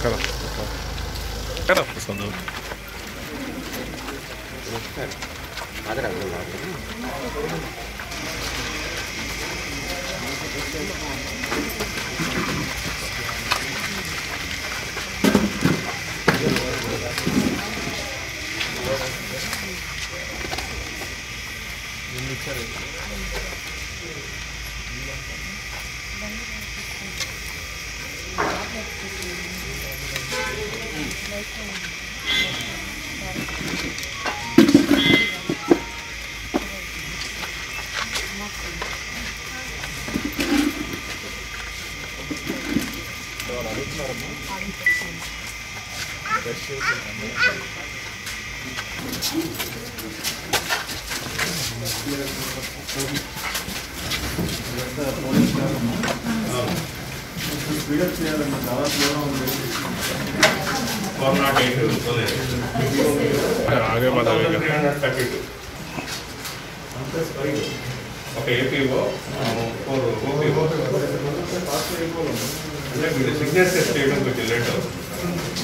Cara, cara, pessoal. Four nought eight ఆగే Madhav thirty two ఒక APO four OPO అంటే మీరు సిగ్నేచర్ చేయడం కొంచెం లేట్ అవుతుంది